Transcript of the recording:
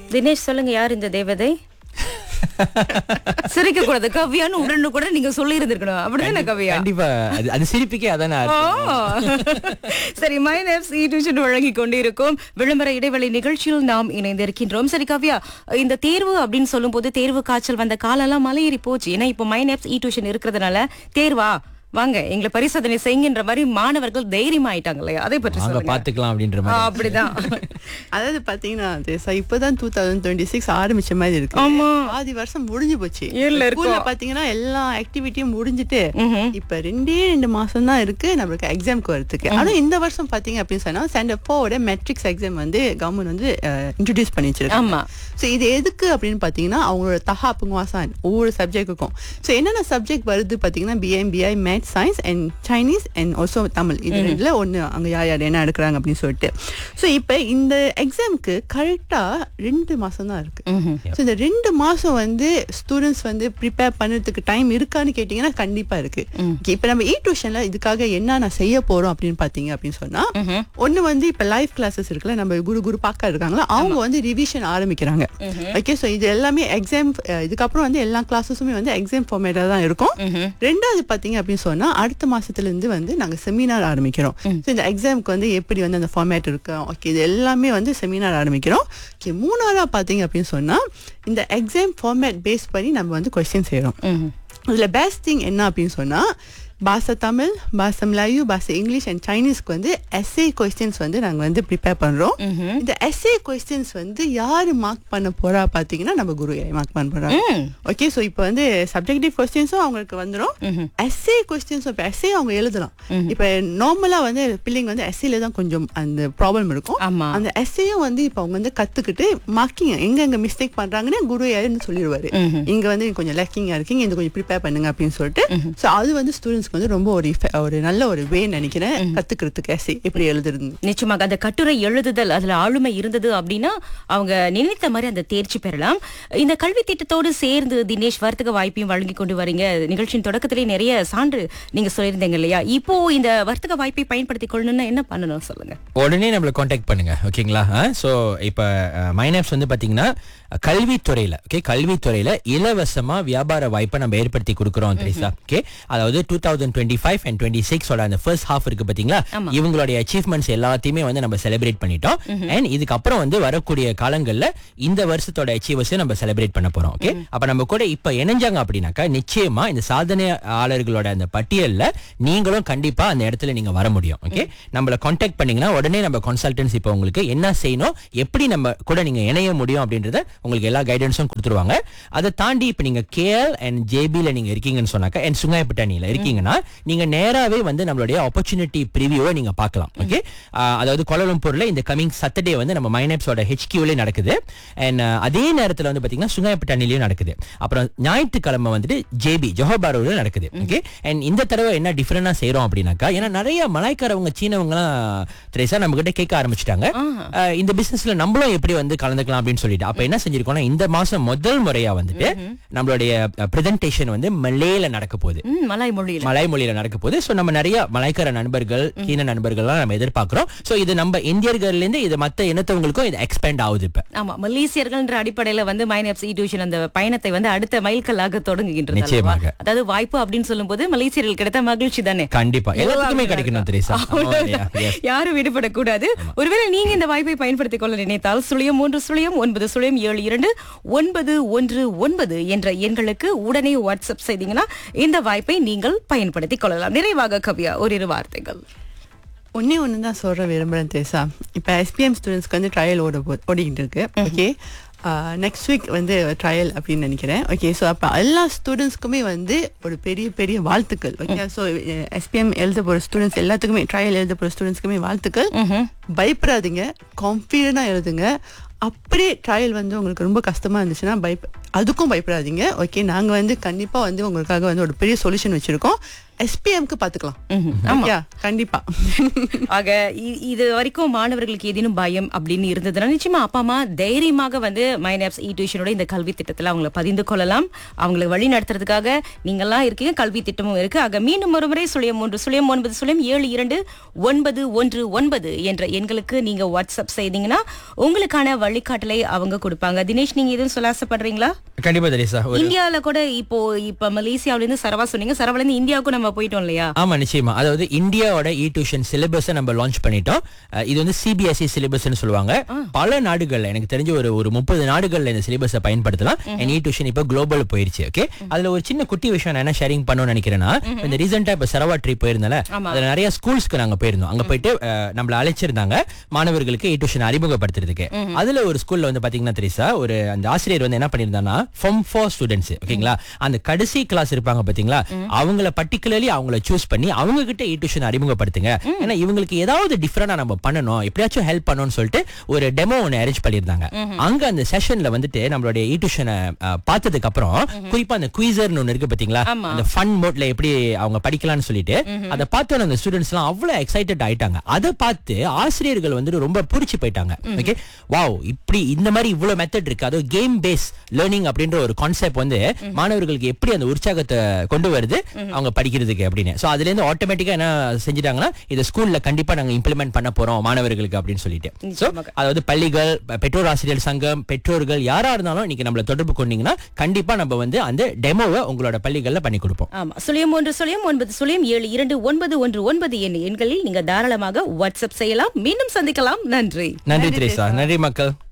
தினேஷ் சொல்லுங்க யார் இந்த தேவதை சிரிக்க கூடாது கவ்யான்னு உடனே கூட நீங்க சொல்லி இருந்திருக்கணும் அப்படிதானே கவ்யா கண்டிப்பா அது அது சிரிப்புக்கே அதானே அர்த்தம். ஓ. சரி மைனஸ் இ டியூஷன் வழங்கி கொண்டிருக்கும் விளம்பர இடைவெளி நிகழ்ச்சியில் நாம் இணைந்திருக்கின்றோம் சரி கவ்யா இந்த தேர்வு அப்படின்னு சொல்லும்போது தேர்வு காய்ச்சல் வந்த காலெல்லாம் மலையேறி போச்சு ஏன்னா இப்போ மைனப்ஸ் இ டியூஷன் இருக்கிறதுனால தேர்வா வாங்க எங்களை பரிசோதனை செய்யுங்கன்ற மாதிரி மாணவர்கள் தைரியமாயிட்டாங்க இல்லையா அதை பற்றி வாங்க சொல்லுங்க பாத்துக்கலாம் அப்படின்ற ஆ, மாதிரி அப்படிதான் அதாவது பாத்தீங்கன்னா தேசா இப்பதான் டூ தௌசண்ட் டுவெண்ட்டி சிக்ஸ் ஆரம்பிச்ச மாதிரி இருக்கு ஆமா. பாதி வருஷம் முடிஞ்சு போச்சு ஏழுல இருக்கோம். ஸ்கூல்ல பாத்தீங்கன்னா எல்லா ஆக்டிவிட்டியும் முடிஞ்சிட்டு ம்ஹும். இப்ப ரெண்டே ரெண்டு மாசம் தான் இருக்கு நம்மளுக்கு எக்ஸாம்க்கு வரதுக்கு ஆனா இந்த வருஷம் பாத்தீங்க அப்படின்னு சொன்னா ஸ்டாண்டர்ட் ஃபோரோட மெட்ரிக்ஸ் எக்ஸாம் வந்து கவர்மெண்ட் வந்து இன்ட்ரடியூஸ் பண்ணி வச்சிருக்காங்க ஆமா. ஸோ இது எதுக்கு அப்படின்னு பார்த்தீங்கன்னா அவங்களோட தஹாப்புங்க வாசான் ஒவ்வொரு சப்ஜெக்ட்டுக்கும் ஸோ என்னென்ன சப்ஜெக்ட் வருது பார்த்தீங்கன்னா BMBI maths science and Chinese and also Tamil இது ரெண்டுல ஒன்று அங்கே யார் யார் என்ன எடுக்கிறாங்க அப்படின்னு சொல்லிட்டு ஸோ இப்போ இந்த எக்ஸாம்க்கு கரெக்டாக ரெண்டு மாதம் தான் இருக்கு ஸோ இந்த ரெண்டு மாதம் வந்து ஸ்டூடெண்ட்ஸ் வந்து ப்ரிப்பேர் பண்ணுறதுக்கு டைம் இருக்கான்னு கேட்டிங்கன்னா கண்டிப்பாக இருக்கு இப்போ நம்ம இ டியூஷனில் இதுக்காக என்ன நான் செய்ய போகிறோம் அப்படின்னு பார்த்தீங்க அப்படின்னு சொன்னால் ஒன்று வந்து இப்போ லைவ் கிளாஸஸ் இருக்குல்ல நம்ம குரு குரு பார்க்க இருக்காங்களா அவங்க வந்து ரிவிஷன் ஆரம்பிக்கிறாங்க ஓகே ஸோ இது எல்லாமே எக்ஸாம் இதுக்கப்புறம் வந்து எல்லா கிளாஸஸுமே வந்து எக்ஸாம் ஃபார்மேட்டாக தான் இருக்கும் ரெண்டாவது பார்த்தீங்க அப்படின்னு சொன்னால் அடுத்த மாசத்துல இருந்து வந்து நாங்கள் செமினார் ஆரம்பிக்கிறோம் ஸோ இந்த எக்ஸாம்க்கு வந்து எப்படி வந்து அந்த ஃபார்மேட் இருக்கு ஓகே இது எல்லாமே வந்து செமினார் ஆரம்பிக்கிறோம் ஓகே மூணாவதா பார்த்தீங்க அப்படின்னு சொன்னால் இந்த எக்ஸாம் ஃபார்மேட் பேஸ் பண்ணி நம்ம வந்து கொஸ்டின் செய்கிறோம் இதில் பெஸ்ட் திங் என்ன அப்படின்னு சொன்னால் பாஷா தமிழ் பாஷா மலாயு பாஷா இங்கிலீஷ் அண்ட் சைனீஸ்க்கு வந்து எஸ்ஏ கொஸ்டின்ஸ் வந்து நாங்கள் வந்து ப்ரிப்பேர் பண்ணுறோம் இந்த எஸ்ஏ கொஸ்டின்ஸ் வந்து யார் மார்க் பண்ண போறா பார்த்தீங்கன்னா நம்ம குரு மார்க் பண்ண போறாங்க ஓகே ஸோ இப்போ வந்து சப்ஜெக்டிவ் கொஸ்டின்ஸும் அவங்களுக்கு வந்துடும் எஸ்ஏ கொஸ்டின்ஸும் இப்போ எஸ்ஏ அவங்க எழுதலாம் இப்போ நார்மலாக வந்து பிள்ளைங்க வந்து எஸ்ஏல தான் கொஞ்சம் அந்த ப்ராப்ளம் இருக்கும் ஆமா. அந்த எஸ்ஏயும் வந்து இப்போ அவங்க வந்து கத்துக்கிட்டு மார்க்கிங் எங்க எங்க மிஸ்டேக் பண்றாங்கன்னு குரு யாருன்னு சொல்லிடுவாரு இங்க வந்து நீங்க கொஞ்சம் லேக்கிங்கா இருக்கீங்க இந்த கொஞ்சம் ப்ரிப்பேர் பண்ணுங்க அப்படின்னு சொல்லிட்டு ஸோ அது வந்து ஸ்டூடெண்ட்ஸ்க்கு வந்து ரொம்ப ஒரு effect- ஒரு நல்ல ஒரு வே நினைக்கிறேன் கத்துக்கிறதுக்கு எஸ்ஏ எப்படி எழுதுறது நிச்சயமாக அந்த கட்டுரை எழுதுதல் அதுல ஆளுமை இருந்தது அப்படின்னா அவங்க நினைத்த மாதிரி அந்த தேர்ச்சி பெறலாம் இந்த கல்வி திட்டத்தோடு சேர்ந்து தினேஷ் வர்த்தக வாய்ப்பையும் வழங்கி கொண்டு வரீங்க நிகழ்ச்சியின் தொடக்கத்திலே நிறைய சான்று நீங்க சொல்லியிருந்தீங்க இல்லையா இப்போ இந்த வர்த்தக வாய்ப்பை பயன்படுத்திக் கொள்ளணும்னா என்ன பண்ணணும் சொல்லுங்க உடனே நம்மள காண்டாக்ட் பண்ணுங்க ஓகேங்களா ஸோ இப்போ மைனப்ஸ் வந்து பாத்தீங்கன்னா கல்வித்துறையில ஓகே கல்வித்துறையில இலவசமா வியாபார வாய்ப்பை நம்ம ஏற்படுத்தி கொடுக்குறோம் தெரியுதா ஓகே அதாவது two thousand twenty five and twenty சிக்ஸோட அந்த ஃபர்ஸ்ட் ஹாஃப் இருக்கு பாத்தீங்களா இவங்களுடைய அச்சீவ்மெண்ட்ஸ் எல்லாத்தையுமே வந்து நம்ம செலிப்ரேட் பண்ணிட்டோம் அண்ட் இதுக்கப்புறம் வந்து வரக்கூடிய காலங்கள்ல இந்த வருஷத்தோட அச்சீவர்ஸை நம்ம செலிப்ரேட் பண்ண போறோம் ஓகே அப்ப நம்ம கூட இப்ப இணைஞ்சாங்க அப்படின்னாக்கா நிச்சயமா இந்த சாதனையாளர்களோட அந்த பட்டியல்ல நீங்களும் கண்டிப்பா அந்த இடத்துல நீங்க வர முடியும் ஓகே நம்மள காண்டாக்ட் பண்ணீங்கன்னா உடனே நம்ம கன்சல்டன்ஸ் இப்போ உங்களுக்கு என்ன செய்யணும் எப்படி நம்ம கூட நீங்க இணைய முடியும் அப்படின்றத உங்களுக்கு எல்லா கைடன்ஸும் கொடுத்துருவாங்க அதை தாண்டி இப்போ நீங்க கேஎல் அண்ட் ஜேபில நீங்க இருக்கீங்கன்னு சொன்னாக்கா அண்ட் சுங்காய்பட்டாணியில இருக்கீங்கன்னா நீங்க நேராவே வந்து நம்மளுடைய ஆப்பர்ச்சுனிட்டி ப்ரிவியூவை நீங்க பார்க்கலாம் ஓகே அதாவது கோலாலம்பூர்ல இந்த கமிங் சட்டர்டே வந்து நம்ம மைனப்ஸோட ஹெச்கியூலே நடக்குது அண்ட் அதே நேரத்துல வந்து பாத்தீங்கன்னா சுங்காய்பட்டாணிலையும் நடக்குது அப்புறம் ஞாயிற்றுக்கிழமை வந்துட்டு ஜேபி ஜோஹபாரோட நடக்குது ஓகே அண்ட் இந்த தடவை என்ன டிஃபரெண்டா செய்றோம் அப்படின்னாக்கா ஏன்னா நிறைய மலாய்க்காரவங்க சீனவங்கலாம் திரேசா நம்ம கிட்ட கேட்க ஆரம்பிச்சிட்டாங்க அஹ், இந்த பிசினஸ்ல நம்மளும் எப்படி வந்து கலந்துக்கலாம் அப்படின்னு சொல்லிட்டு அப்ப என்ன செஞ்சிருக்கோம்னா இந்த மாசம் முதல் முறையா வந்துட்டு நம்மளுடைய பிரசன்டேஷன் வந்து மலேல நடக்க போகுது ம், மலாய் மொழியில மலாய் மொழியில நடக்க போகுது சோ நம்ம நிறைய மலாய்க்கார நண்பர்கள் சீன நண்பர்கள்லாம் நம்ம எதிர்பார்க்கிறோம் சோ இது நம்ம இந்தியர்கள்ல இருந்து இது மத்த இனத்தவங்களுக்கும் இது எக்ஸ்பேண்ட் ஆகுது இப்ப ஆமா மலேசியர்கள்ன்ற அடிப்படையில வந்து மைனப்ஸ் இ டியூஷன் அந்த பயணத்தை வந்து அடுத்த மைல்கல்லாக தொடங்குகின்றது நிச்சயமாக. அல்லவா? அதாவது வாய்ப்பு அப்படின்னு சொல்லும்போது மலேசியர்கள் கிடைத்த மகிழ்ச்சி தானே கண்டிப்பா எல்லாத்துக்குமே கிடைக்கணும் தெரியுசா அவ்வளவுதான். யாரும் விடுபடக்கூடாது ஒருவேளை நீங்க இந்த வாய்ப்பை பயன்படுத்திக் கொள்ள நினைத்தால் சுழியம் மூன்று சுழியம் ஒன்பது சுழியம் ஏழு இரண்டு ஒன்பது ஒன்று ஒன்பது என்ற எண்களுக்கு உடனே வாட்ஸ்அப் செய்தீங்கன்னா இந்த வாய்ப்பை நீங்கள் பயன்படுத்திக் கொள்ளலாம் நிறைவாக கவியா ஓரிரு வார்த்தைகள் ஒன்னே ஒன்று தான் சொல்ற விரும்புகிறேன் தேசா இப்போ எஸ்பிஎம் ஸ்டூடெண்ட்ஸ்க்கு வந்து ட்ரையல் ஓட போ ஓடிக்கிட்டு இருக்கு ஓகே நெக்ஸ்ட் வீக் வந்து ட்ரையல் அப்படின்னு நினைக்கிறேன் ஓகே ஸோ அப்போ எல்லா ஸ்டூடெண்ட்ஸ்க்குமே வந்து ஒரு பெரிய பெரிய வாழ்த்துக்கள் ஓகே ஸோ எஸ்பிஎம் எழுத போகிற ஸ்டூடெண்ட்ஸ் எல்லாத்துக்குமே ட்ரையல் எழுத போகிற ஸ்டூடெண்ட்ஸ்க்குமே வாழ்த்துக்கள் பயப்படாதீங்க கான்ஃபிடண்டாக எழுதுங்க அப்படியே ட்ரையல் வந்து உங்களுக்கு ரொம்ப கஷ்டமா இருந்துச்சுன்னா பயப்ப அதுக்கும் பயப்படாதீங்க ஓகே நாங்கள் வந்து கண்டிப்பாக வந்து உங்களுக்காக வந்து ஒரு பெரிய சொல்யூஷன் வச்சுருக்கோம் எஸ்பிஎம்க்கு பாத்துக்கலாம் ஆமா. Yeah, கண்டிப்பா ஆக இ- இது வரைக்கும் மாணவர்களுக்கு ஏதேனும் பயம் அப்படின்னு இருந்ததுன்னா நிச்சயமா அப்பா அம்மா தைரியமாக வந்து மைனாப்ஸ் இ டியூஷனோட இந்த கல்வி திட்டத்துல அவங்களை பதிந்து கொள்ளலாம் அவங்களை வழி நடத்துறதுக்காக நீங்கெல்லாம் இருக்கீங்க கல்வி திட்டமும் இருக்கு ஆக மீண்டும் ஒரு முறை சுழியம் மூன்று சுழியம் ஒன்பது சுழியம் ஏழு இரண்டு ஒன்பது ஒன்று ஒன்பது என்ற எண்களுக்கு நீங்க வாட்ஸ்அப் செய்தீங்கன்னா உங்களுக்கான வழிகாட்டலை அவங்க கொடுப்பாங்க தினேஷ் நீங்க எதுவும் சொல்ல ஆசைப்படுறீங்களா கண்டிப்பா தெரியுசா ஒரு இந்தியால கூட இப்போ இப்ப மலேசியாவில இருந்து சரவா சொன்னீங்க சரவால இருந்து இந்தியாவுக்கும் நம்ம போயிட்டோம் இல்லையா ஆமா நிச்சயமா அதாவது இந்தியாவோட இ டியூஷன் சிலபஸை நம்ம லான்ச் பண்ணிட்டோம் அஹ் இது வந்து சிபிஎஸ்இ சிலபஸ்னு சொல்லுவாங்க பல நாடுகள்ல எனக்கு தெரிஞ்ச ஒரு ஒரு முப்பது நாடுகள்ல இந்த சிலபஸை பயன்படுத்தலாம் அண்ட் இ டியூஷன் இப்போ குளோபல் போயிருச்சு ஓகே அதுல ஒரு சின்ன குட்டி விஷயம் நான் என்ன ஷேரிங் பண்ணணும்னு நினைக்கிறேன்னா இந்த ரீசெண்டா இப்ப சரவா ட்ரிப் போயிருந்தால அதுல நிறைய ஸ்கூல்ஸ்க்கு நாங்க போயிருந்தோம் அங்க போயிட்டு அஹ், நம்மள அழைச்சிருந்தாங்க மாணவர்களுக்கு இ டியூஷன் அறிமுகப்படுத்துறதுக்கு அதுல ஒரு ஸ்கூல்ல வந்து பாத்தீங்கன்னா தெரியுசா ஒரு அந்த ஆசிரியர் வந்து என்ன பண்ணியிருந்தாங்கன்னா ஃபார்ம் ஃபோர் ஸ்டூடெண்ட்ஸ் ஓகேங்களா அந்த கடைசி கிளாஸ் இருப்பாங்க பாத்தீங்களா அவங்கள பர்டிகுலர்லி அவங்கள சூஸ் பண்ணி அவங்க கிட்ட இ டியூஷன் அறிமுகப்படுத்துங்க ஏன்னா இவங்களுக்கு ஏதாவது டிஃபரெண்டா நம்ம பண்ணணும் எப்படியாச்சும் ஹெல்ப் பண்ணணும்னு சொல்லிட்டு ஒரு டெமோ ஒன்று அரேஞ்ச் பண்ணியிருந்தாங்க அங்க அந்த செஷன்ல வந்துட்டு நம்மளுடைய இ டியூஷனை பார்த்ததுக்கு அப்புறம் குறிப்பா அந்த குயிசர்னு ஒன்று இருக்கு பாத்தீங்களா அந்த ஃபன் மோட்ல எப்படி அவங்க படிக்கலாம்னு சொல்லிட்டு அதை பார்த்து அந்த ஸ்டூடெண்ட்ஸ் எல்லாம் அவ்வளவு எக்ஸைட்டட் ஆயிட்டாங்க அதை பார்த்து ஆசிரியர்கள் வந்துட்டு ரொம்ப பூரிச்சு போயிட்டாங்க ஓகே வாவ் இப்படி இந்த மாதிரி இவ்வளவு மெத்தட் இருக்கு அதுவும் கேம் பேஸ் லேர்னிங் அப்படின்ற ஒரு கான்செப்ட் வந்து மாணவர்களுக்கு எப்படி அந்த உற்சாகத்தை கொண்டு வருது அவங்க படிக்கிறதுக்கு அப்படின்னு சோ அதுல இருந்து ஆட்டோமேட்டிக்கா என்ன செஞ்சுட்டாங்கன்னா இதை ஸ்கூல்ல கண்டிப்பா நாங்க இம்ப்ளிமெண்ட் பண்ண போறோம் மாணவர்களுக்கு அப்படின்னு சொல்லிட்டு சோ நிச்சயமாக. அதாவது பள்ளிகள் ப- பெற்றோர் ஆசிரியர் சங்கம் பெற்றோர்கள் யாரா இருந்தாலும் இன்னைக்கு நம்மள தொடர்பு கொண்டீங்கன்னா கண்டிப்பா நம்ம வந்து அந்த டெமோவை உங்களோட பள்ளிகள்ல பண்ணி கொடுப்போம் ஆமா சுழியம் ஒன்று சுழியம் ஒன்பது சுழியம் ஏழு இரண்டு ஒன்பது ஒன்று ஒன்பது எண் எண்களில் நீங்க தாராளமாக வாட்ஸ்அப் செய்யலாம் மீண்டும் சந்திக்கலாம் நன்றி நன்றி திரேசா நன்றி மக்கள்